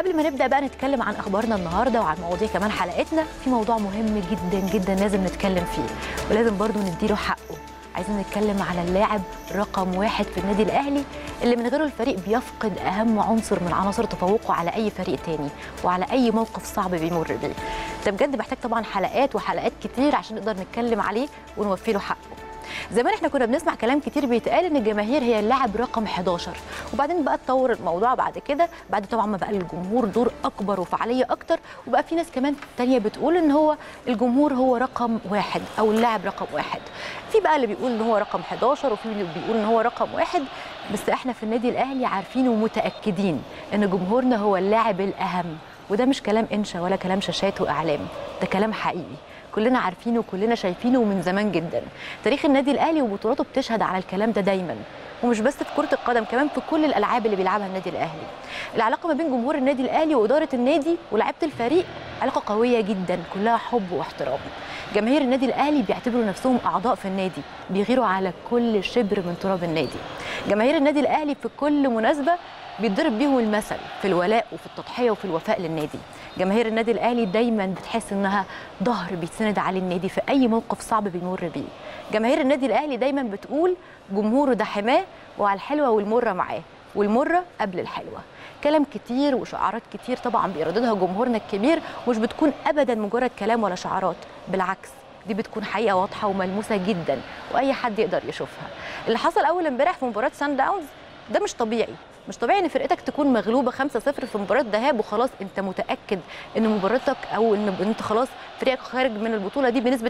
قبل ما نبدا بقى نتكلم عن اخبارنا النهارده وعن مواضيع كمان حلقتنا في موضوع مهم جدا جدا لازم نتكلم فيه ولازم برضو نديله حقه عايزين نتكلم على اللاعب رقم واحد في النادي الاهلي اللي من غيره الفريق بيفقد اهم عنصر من عناصر تفوقه على اي فريق تاني وعلى اي موقف صعب بيمر بيه ده بجد محتاج طبعا حلقات وحلقات كتير عشان نقدر نتكلم عليه ونوفي له حقه زمان احنا كنا بنسمع كلام كتير بيتقال ان الجماهير هي اللاعب رقم 11 وبعدين بقى اتطور الموضوع بعد كده بعد طبعا ما بقى الجمهور دور اكبر وفعاليه اكتر وبقى في ناس كمان تانية بتقول ان هو الجمهور هو رقم واحد او اللاعب رقم واحد في بقى اللي بيقول ان هو رقم 11 وفي اللي بيقول ان هو رقم واحد بس احنا في النادي الاهلي عارفين ومتاكدين ان جمهورنا هو اللاعب الاهم وده مش كلام انشا ولا كلام شاشات واعلام ده كلام حقيقي كلنا عارفينه وكلنا شايفينه من زمان جدا تاريخ النادي الاهلي وبطولاته بتشهد على الكلام ده دايما ومش بس في كره القدم كمان في كل الالعاب اللي بيلعبها النادي الاهلي العلاقه ما بين جمهور النادي الاهلي واداره النادي ولاعيبه الفريق علاقه قويه جدا كلها حب واحترام جماهير النادي الاهلي بيعتبروا نفسهم اعضاء في النادي بيغيروا على كل شبر من تراب النادي جماهير النادي الاهلي في كل مناسبه بيتضرب بيهم المثل في الولاء وفي التضحيه وفي الوفاء للنادي جماهير النادي الاهلي دايما بتحس انها ظهر بيتسند عليه النادي في اي موقف صعب بيمر بيه جماهير النادي الاهلي دايما بتقول جمهوره ده حماه وعلى الحلوه والمره معاه والمره قبل الحلوه كلام كتير وشعارات كتير طبعا بيرددها جمهورنا الكبير ومش بتكون ابدا مجرد كلام ولا شعارات بالعكس دي بتكون حقيقه واضحه وملموسه جدا واي حد يقدر يشوفها اللي حصل اول امبارح في مباراه سان داونز ده مش طبيعي مش طبيعي ان فرقتك تكون مغلوبه 5-0 في مباراه ذهاب وخلاص انت متاكد ان مباراتك او ان انت خلاص فريقك خارج من البطوله دي بنسبه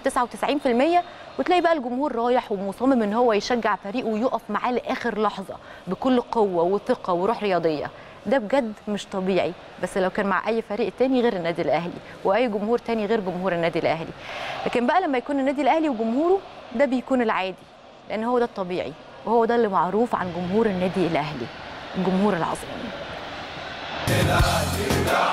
99% وتلاقي بقى الجمهور رايح ومصمم ان هو يشجع فريقه ويقف معاه لاخر لحظه بكل قوه وثقه وروح رياضيه ده بجد مش طبيعي بس لو كان مع اي فريق تاني غير النادي الاهلي واي جمهور تاني غير جمهور النادي الاهلي لكن بقى لما يكون النادي الاهلي وجمهوره ده بيكون العادي لان هو ده الطبيعي وهو ده اللي معروف عن جمهور النادي الاهلي الجمهور العظيم